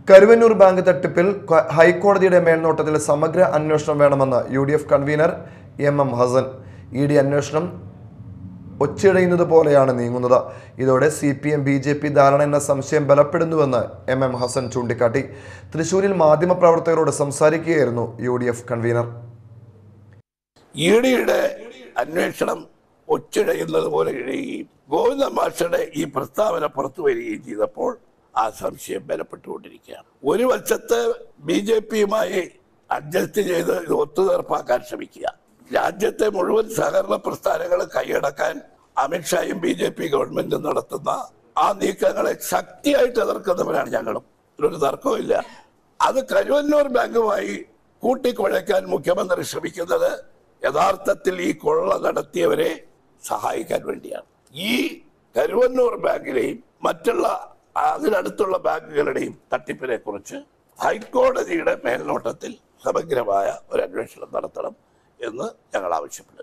Karuvannur bank തട്ടിപ്പിൽ ക- ഹൈക്കോടതിയുടെ മേൽനോട്ടത്തിൽ സമഗ്ര അന്വേഷണം വേണമെന്ന് U D F convener M M Hassan E D അന്വേഷണം ഒച്ചിഴയുന്നത് പോലെയാണ് നീങ്ങുന്നത് ഇതോടെ C P M B J P ധാരണ എന്ന സംശയം ബലപ്പെടുന്നുവെന്ന് എം എം ഹസൻ ചൂണ്ടിക്കാട്ടി തൃശൂരിൽ മാധ്യമപ്രവർത്തകരോട് സംസാരിക്കുകയായിരുന്നു U D F convener E ഡിയുടെ അന്വേഷണം ഒച്ചിഴയുന്നത് പോലെ ഇഴയുകയും ഗോവിന്ദ മാഷയുടെ ഈ പ്രസ്താവന പുറത്തു വരികയും ചെയ്തപ്പോൾ ആ സംശയം ബലപ്പെട്ടുകൊണ്ടിരിക്കുകയാണ് ഒരു വശത്ത് ബി ജെ പിയുമായി അഡ്ജസ്റ്റ് ചെയ്ത് ഇത് ഒത്തുതീർപ്പാക്കാൻ ശ്രമിക്കുക രാജ്യത്തെ മുഴുവൻ സഹകരണ പ്രസ്ഥാനങ്ങൾ കൈയടക്കാൻ അമിത്ഷായും ബി ജെ പി ഗവൺമെന്റും നടത്തുന്ന ആ നീക്കങ്ങളെ ശക്തിയായിട്ട് എതിർക്കുന്നവരാണ് ഞങ്ങളും ഒരു തർക്കവുമില്ല അത് കരുവന്നൂർ ബാങ്കുമായി കൂട്ടിക്കുഴയ്ക്കാൻ മുഖ്യമന്ത്രി ശ്രമിക്കുന്നത് യഥാർത്ഥത്തിൽ ഈ കൊള്ള നടത്തിയവരെ സഹായിക്കാൻ വേണ്ടിയാണ് ഈ കരുവന്നൂർ ബാങ്കിലെയും മറ്റുള്ള അതിനടുത്തുള്ള ബാങ്കുകളുടെയും തട്ടിപ്പിനെ കുറിച്ച് ഹൈക്കോടതിയുടെ മേൽനോട്ടത്തിൽ സമഗ്രമായ ഒരു അന്വേഷണം നടത്തണം എന്ന് ഞങ്ങൾ ആവശ്യപ്പെടുന്നു